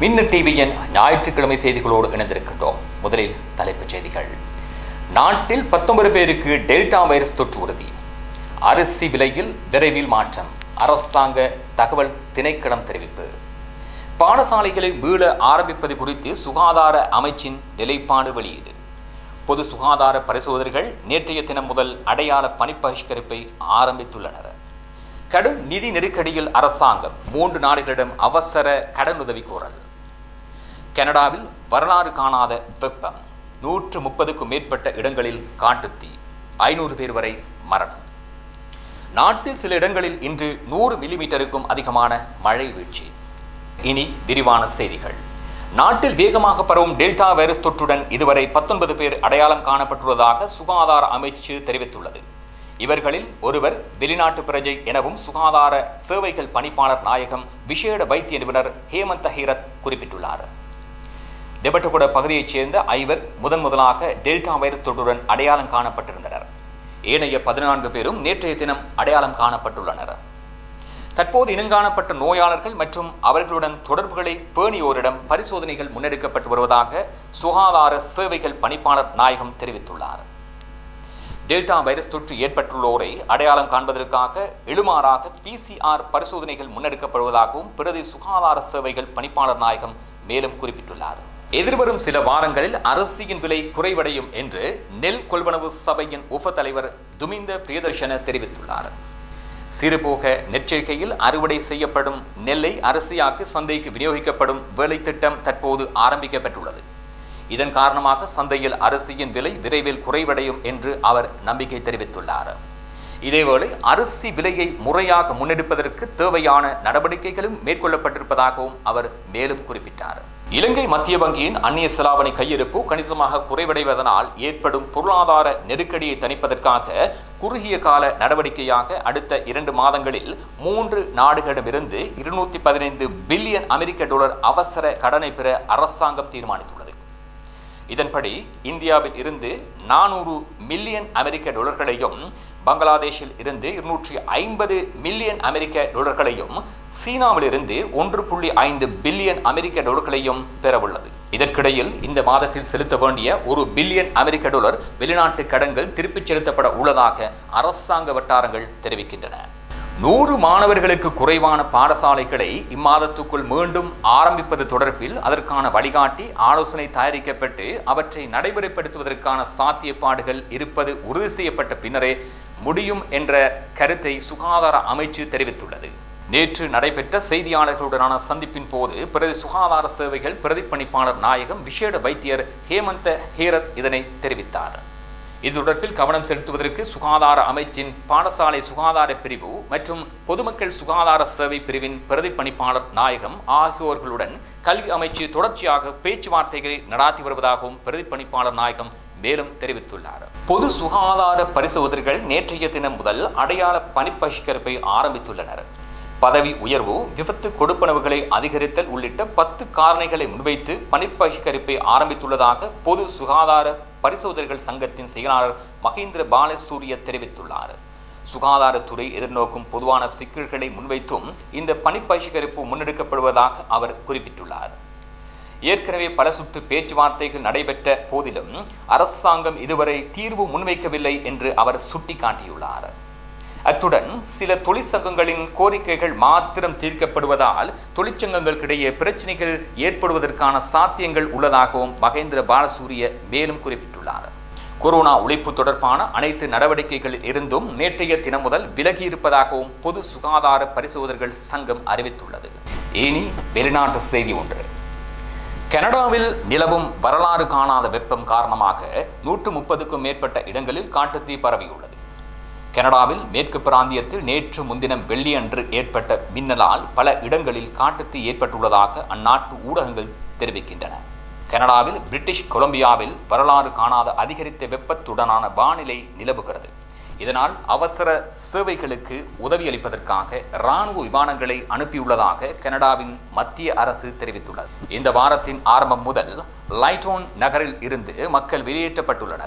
மின்னு டிவியின் ஞாயிற்றுக்கிழமை செய்திகளோடு இணைந்திருக்கின்றோம் முதலில் தலைப்புச் செய்திகள் நாட்டில் பத்தொன்பது பேருக்கு டெல்டா வைரஸ் தொற்று உறுதி அரிசி விலையில் விரைவில் மாற்றம் அரசாங்க தகவல் திணைக்களம் தெரிவிப்பு பாடசாலைகளை மீள ஆரம்பிப்பது குறித்து சுகாதார அமைச்சின் நிலைப்பாடு வெளியீடு பொது சுகாதார பரிசோதனைகள் நேற்றைய தினம் முதல் அடையாள பணிப்பகிஷ்கரிப்பை ஆரம்பித்துள்ளனர் கடும் நிதி நெருக்கடியில் அரசாங்கம் மூன்று நாடுகளிடம் அவசர கடனுதவி கோரல் கனடாவில் வரலாறு காணாத வெப்பம் நூற்று முப்பதுக்கும் மேற்பட்ட இடங்களில் காட்டுத்தீ ஐநூறு பேர் வரை மரணம் நாட்டில் சில இடங்களில் இன்று நூறு மில்லிமீட்டருக்கும் அதிகமான மழை வீழ்ச்சி இனி விரிவான செய்திகள் நாட்டில் வேகமாக பரவும் டெல்டா வைரஸ் தொற்றுடன் இதுவரை பத்தொன்பது பேர் அடையாளம் காணப்பட்டுள்ளதாக சுகாதார அமைச்சு தெரிவித்துள்ளது இவர்களில் ஒருவர் வெளிநாட்டு பிரஜை எனவும் சுகாதார சேவைகள் பணிப்பாளர் நாயகம் விசேட வைத்திய நிபுணர் ஹேமந்த ஹீரத் குறிப்பிட்டுள்ளார் தெபட்டகுட பகுதியைச் சேர்ந்த ஐவர் முதன் முதலாக டெல்டா வைரஸ் தொற்றுடன் அடையாளம் காணப்பட்டிருந்தனர் ஏனைய பதினான்கு பேரும் நேற்றைய தினம் அடையாளம் காணப்பட்டுள்ளனர் தற்போது இனங்காணப்பட்ட நோயாளர்கள் மற்றும் அவர்களுடன் தொடர்புகளை பேணியோரிடம் பரிசோதனைகள் முன்னெடுக்கப்பட்டு வருவதாக சுகாதார சேவைகள் பணிப்பாளர் நாயகம் தெரிவித்துள்ளார் டெல்டா வைரஸ் தொற்று ஏற்பட்டுள்ளோரை அடையாளம் காண்பதற்காக எழுமாறாக பிசிஆர் பரிசோதனைகள் முன்னெடுக்கப்படுவதாகவும் பிரதி சுகாதார சேவைகள் பணிப்பாளர் நாயகம் மேலும் குறிப்பிட்டுள்ளார் எதிர்வரும் சில வாரங்களில் அரிசியின் விலை குறைவடையும் என்று நெல் கொள்வனவு சபையின் உப தலைவர் துமிந்த பிரியதர்ஷன தெரிவித்துள்ளார் சிறுபோக நெற்செய்கையில் அறுவடை செய்யப்படும் நெல்லை அரிசியாக்கு சந்தைக்கு விநியோகிக்கப்படும் வேலை திட்டம் தற்போது ஆரம்பிக்கப்பட்டுள்ளது இதன் காரணமாக சந்தையில் அரிசியின் விலை விரைவில் குறைவடையும் என்று அவர் நம்பிக்கை தெரிவித்துள்ளார் இதேவேளை அரிசி விலையை முறையாக முன்னெடுப்பதற்கு தேவையான நடவடிக்கைகளும் மேற்கொள்ளப்பட்டிருப்பதாகவும் அவர் மேலும் குறிப்பிட்டார் இலங்கை மத்திய வங்கியின் அந்நிய செலாவணி கையிருப்பு கணிசமாக குறைவடைவதனால் ஏற்படும் பொருளாதார நெருக்கடியை தணிப்பதற்காக குறுகிய கால நடவடிக்கையாக அடுத்த இரண்டு மாதங்களில் மூன்று நாடுகளிடமிருந்து இருநூத்தி பதினைந்து பில்லியன் அமெரிக்க டாலர் அவசர கடனை பெற அரசாங்கம் தீர்மானித்துள்ளது இதன்படி இந்தியாவில் இருந்து நானூறு மில்லியன் அமெரிக்க டாலர்களையும் பங்களாதேஷில் இருந்து இருநூற்றி ஐம்பது மில்லியன் அமெரிக்க டாலர்களையும் சீனாவில் இருந்து ஒன்று புள்ளி ஐந்து பில்லியன் அமெரிக்க டாலர்களையும் பெறவுள்ளது இதற்கிடையில் இந்த மாதத்தில் செலுத்த வேண்டிய ஒரு பில்லியன் அமெரிக்க டாலர் வெளிநாட்டு கடன்கள் திருப்பிச் செலுத்தப்பட உள்ளதாக அரசாங்க வட்டாரங்கள் தெரிவிக்கின்றன நூறு மாணவர்களுக்கு குறைவான பாடசாலைகளை இம்மாதத்துக்குள் மீண்டும் ஆரம்பிப்பது தொடர்பில் அதற்கான வழிகாட்டி ஆலோசனை தயாரிக்கப்பட்டு அவற்றை நடைமுறைப்படுத்துவதற்கான சாத்தியப்பாடுகள் இருப்பது உறுதி செய்யப்பட்ட பின்னரே முடியும் என்ற கருத்தை சுகாதார அமைச்சு தெரிவித்துள்ளது நேற்று நடைபெற்ற செய்தியாளர்களுடனான சந்திப்பின் போது பிரதி சுகாதார சேவைகள் பிரதிப்பணிப்பாளர் நாயகம் விசேட வைத்தியர் ஹேமந்த ஹேரத் இதனை தெரிவித்தார் இது தொடர்பில் கவனம் செலுத்துவதற்கு சுகாதார அமைச்சின் பாடசாலை சுகாதார பிரிவு மற்றும் பொதுமக்கள் சுகாதார சேவை பிரிவின் பிரதிப்பணிப்பாளர் நாயகம் ஆகியோர்களுடன் கல்வி அமைச்சு தொடர்ச்சியாக பேச்சுவார்த்தைகளை நடாத்தி வருவதாகவும் பிரதிப்பணிப்பாளர் நாயகம் மேலும் தெரிவித்துள்ளார் பொது சுகாதார பரிசோதனைகள் நேற்றைய தினம் முதல் அடையாள பணிப்பகிஷ்கரிப்பை ஆரம்பித்துள்ளனர் பதவி உயர்வு விபத்து கொடுப்பனவுகளை அதிகரித்தல் உள்ளிட்ட பத்து காரணிகளை முன்வைத்து பணிப்பகிஷ்கரிப்பை ஆரம்பித்துள்ளதாக பொது சுகாதார பரிசோதனைகள் சங்கத்தின் செயலாளர் மகேந்திர பாலசூரிய தெரிவித்துள்ளார் சுகாதாரத்துறை எதிர்நோக்கும் பொதுவான சிக்கல்களை முன்வைத்தும் இந்த பணிப்பகிஷ்கரிப்பு முன்னெடுக்கப்படுவதாக அவர் குறிப்பிட்டுள்ளார் ஏற்கனவே பல சுற்று பேச்சுவார்த்தைகள் நடைபெற்ற போதிலும் அரசாங்கம் இதுவரை தீர்வு முன்வைக்கவில்லை என்று அவர் சுட்டிக்காட்டியுள்ளார் அத்துடன் சில தொழிற்சங்கங்களின் கோரிக்கைகள் மாத்திரம் தீர்க்கப்படுவதால் தொழிற்சங்கங்களுக்கிடையே பிரச்சனைகள் ஏற்படுவதற்கான சாத்தியங்கள் உள்ளதாகவும் மகேந்திர பாலசூரிய மேலும் குறிப்பிட்டுள்ளார் கொரோனா ஒழிப்பு தொடர்பான அனைத்து நடவடிக்கைகளில் இருந்தும் நேற்றைய தினம் முதல் விலகி இருப்பதாகவும் பொது சுகாதார பரிசோதனைகள் சங்கம் அறிவித்துள்ளது இனி வெளிநாட்டு செய்தி ஒன்று கனடாவில் நிலவும் வரலாறு காணாத வெப்பம் காரணமாக நூற்று முப்பதுக்கும் மேற்பட்ட இடங்களில் காட்டுத்தீ பரவியுள்ளது கனடாவில் மேற்கு பிராந்தியத்தில் நேற்று முன்தினம் வெள்ளியன்று ஏற்பட்ட மின்னலால் பல இடங்களில் காட்டுத்தீ ஏற்பட்டுள்ளதாக அந்நாட்டு ஊடகங்கள் தெரிவிக்கின்றன கனடாவில் பிரிட்டிஷ் கொலம்பியாவில் வரலாறு காணாத அதிகரித்த வெப்பத்துடனான வானிலை நிலவுகிறது இதனால் அவசர சேவைகளுக்கு உதவியளிப்பதற்காக இராணுவ விமானங்களை அனுப்பியுள்ளதாக கனடாவின் மத்திய அரசு தெரிவித்துள்ளது இந்த வாரத்தின் ஆரம்பம் முதல் லைட்டோன் நகரில் இருந்து மக்கள் வெளியேற்றப்பட்டுள்ளனர்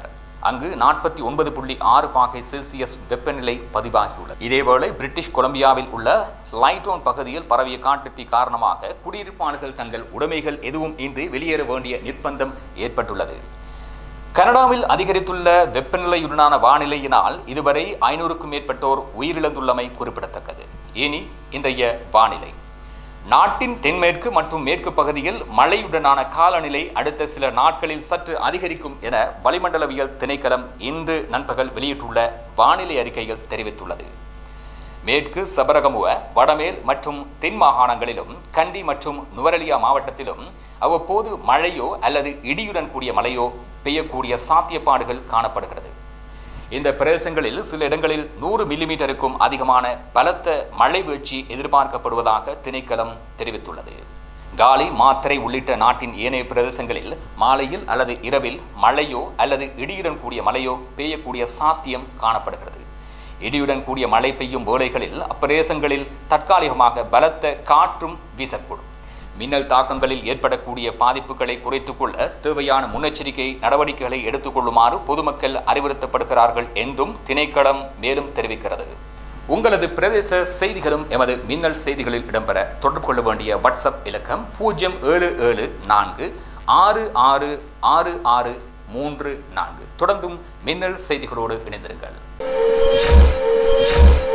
அங்கு நாற்பத்தி ஒன்பது புள்ளி ஆறு பாகை செல்சியஸ் வெப்பநிலை பதிவாகியுள்ளது இதேவேளை பிரிட்டிஷ் கொலம்பியாவில் உள்ள லைட்டோன் பகுதியில் பரவிய காட்டுத்தீ காரணமாக குடியிருப்பாளர்கள் தங்கள் உடைமைகள் எதுவும் இன்றி வெளியேற வேண்டிய நிர்பந்தம் ஏற்பட்டுள்ளது கனடாவில் அதிகரித்துள்ள வெப்பநிலையுடனான வானிலையினால் இதுவரை ஐநூறுக்கும் மேற்பட்டோர் உயிரிழந்துள்ளமை குறிப்பிடத்தக்கது இனி இன்றைய வானிலை நாட்டின் தென்மேற்கு மற்றும் மேற்கு பகுதியில் மழையுடனான காலநிலை அடுத்த சில நாட்களில் சற்று அதிகரிக்கும் என வளிமண்டலவியல் திணைக்களம் இன்று நண்பகல் வெளியிட்டுள்ள வானிலை அறிக்கையில் தெரிவித்துள்ளது மேற்கு சபரகமுவ வடமேல் மற்றும் தென் மாகாணங்களிலும் கண்டி மற்றும் நுவரலியா மாவட்டத்திலும் அவ்வப்போது மழையோ அல்லது இடியுடன் கூடிய மழையோ பெய்யக்கூடிய சாத்தியப்பாடுகள் காணப்படுகிறது இந்த பிரதேசங்களில் சில இடங்களில் நூறு மில்லிமீட்டருக்கும் அதிகமான பலத்த மழை வீழ்ச்சி எதிர்பார்க்கப்படுவதாக திணைக்களம் தெரிவித்துள்ளது காலி மாத்திரை உள்ளிட்ட நாட்டின் ஏனைய பிரதேசங்களில் மாலையில் அல்லது இரவில் மழையோ அல்லது இடியுடன் கூடிய மழையோ பெய்யக்கூடிய சாத்தியம் காணப்படுகிறது இடியுடன் கூடிய மழை பெய்யும் வேளைகளில் அப்பிரதேசங்களில் தற்காலிகமாக பலத்த காற்றும் வீசக்கூடும் மின்னல் தாக்கங்களில் ஏற்படக்கூடிய பாதிப்புகளை குறைத்துக் கொள்ள தேவையான முன்னெச்சரிக்கை நடவடிக்கைகளை எடுத்துக்கொள்ளுமாறு பொதுமக்கள் அறிவுறுத்தப்படுகிறார்கள் என்றும் திணைக்களம் மேலும் தெரிவிக்கிறது உங்களது பிரதேச செய்திகளும் எமது மின்னல் செய்திகளில் இடம்பெற தொடர்பு கொள்ள வேண்டிய வாட்ஸ்அப் இலக்கம் பூஜ்ஜியம் ஏழு ஏழு நான்கு ஆறு ஆறு ஆறு ஆறு மூன்று நான்கு தொடர்ந்தும் மின்னல் செய்திகளோடு இணைந்திருங்கள்